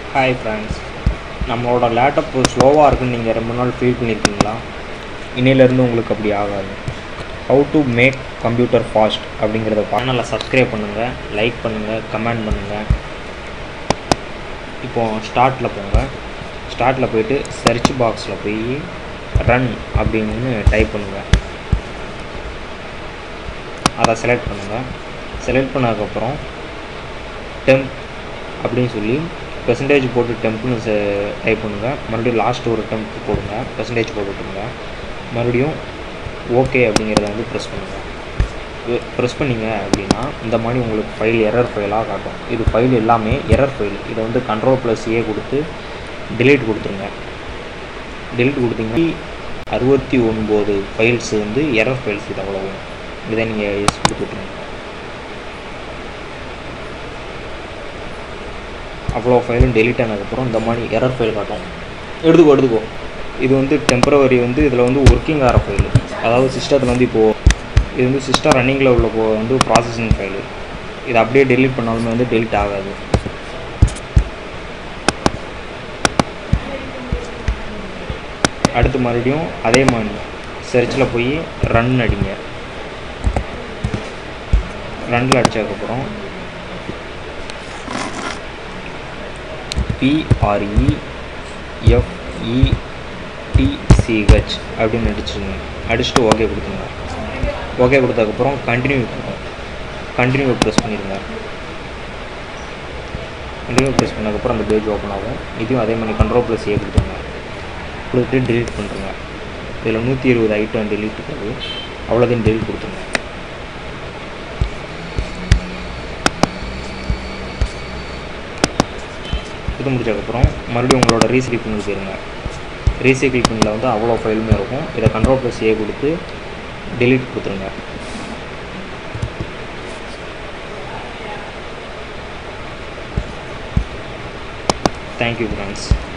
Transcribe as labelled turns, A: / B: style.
A: hi friends நம்மளோட laptop ஸ்லோவாக இருக்குன்னு நீங்கள் ரொம்ப நாள் ஃபீல் பண்ணியிருக்கீங்களா இன்னையிலேருந்து உங்களுக்கு அப்படி ஆகாது how to make computer fast அப்படிங்கிறத சேனலை சப்ஸ்கிரைப் பண்ணுங்கள் லைக் பண்ணுங்கள் கமெண்ட் பண்ணுங்கள் இப்போது ஸ்டார்ட்டில் போங்க ஸ்டார்ட்டில் போயிட்டு சர்ச் பாக்ஸில் போய் ரன் அப்படின்னு டைப் பண்ணுங்கள் அதை செலக்ட் பண்ணுங்கள் செலக்ட் பண்ணதுக்கப்புறம் டெம்ப் அப்படின்னு சொல்லி பெர்சன்டேஜ் போட்டு டெம்ப்னு டைப் பண்ணுங்கள் மறுபடியும் லாஸ்ட் ஒரு டெம்ப் போடுங்க பெர்சன்டேஜ் போட்டு விட்டுருங்க மறுபடியும் ஓகே அப்படிங்கிறத வந்து ப்ரெஸ் பண்ணுங்கள் ப்ரெஸ் பண்ணிங்க அப்படின்னா இந்த மாதிரி உங்களுக்கு ஃபைல் எரர் ஃபைலாக காட்டும் இது ஃபைல் எல்லாமே எரர் ஃபைல் இதை வந்து கண்ட்ரோல் ப்ளஸ் ஏ கொடுத்து delete கொடுத்துருங்க delete கொடுத்தீங்கன்னா அறுபத்தி ஒன்பது ஃபைல்ஸ் வந்து எரர் ஃபைல்ஸ் இது அவ்வளவும் இதை நீங்கள் எஸ் கொடுத்துட்ருங்க அவ்வளோ ஃபைலும் டெலிட் ஆனதுக்கப்புறம் இந்த மாதிரி எரர் ஃபைல் காட்டும் எடுத்துக்கோ எடுத்துக்கோ இது வந்து டெம்பரவரி வந்து இதில் வந்து ஒர்க்கிங் ஆகிற ஃபைலு அதாவது சிஸ்டத்தில் வந்து இப்போது இது வந்து சிஸ்டம் ரன்னிங்கில் உள்ள போ வந்து ப்ராசஸிங் ஃபைலு இது அப்படியே டெலிட் பண்ணாலுமே வந்து டெலிட் ஆகாது அடுத்து மறுபடியும் அதே மாதிரி சர்ச்சில் போய் ரன் அடிங்க ரன்னில் அடித்ததுக்கப்புறம் பிஆர்இ எஃப்இடிசிஹெச் அப்படின்னு அடிச்சுங்க அடிச்சுட்டு ஓகே கொடுத்துங்க ஓகே கொடுத்ததுக்கப்புறம் கண்டினியூ கொடுக்கும் கண்டினியூ ப்ரெஸ் பண்ணிடுங்க கண்டினியூ ப்ரெஸ் பண்ணதுக்கப்புறம் அந்த பேஜ் ஓப்பன் ஆகும் இதையும் அதே மாதிரி கண்ட்ரோல் ப்ளஸ் ஏ கொடுத்துங்க கொடுத்துட்டு delete பண்ணுறங்க இதில் நூற்றி இருபது ஐட்டம் delete இருக்குது அவ்வளோதையும் delete கொடுத்துருங்க இது முடிச்சதுக்கப்புறம் மறுபடியும் உங்களோட ரீசைக்கிள் பின்னுக்கு போயிருங்க ரீசைக்கிள் பின்னில் வந்து அவ்வளோ ஃபைலுமே இருக்கும் இதை கண்ட்ரோல் ப்ளஸ் ஏ கொடுத்து delete கொடுத்துருங்க தேங்க்யூ ஃப்ரெண்ட்ஸ்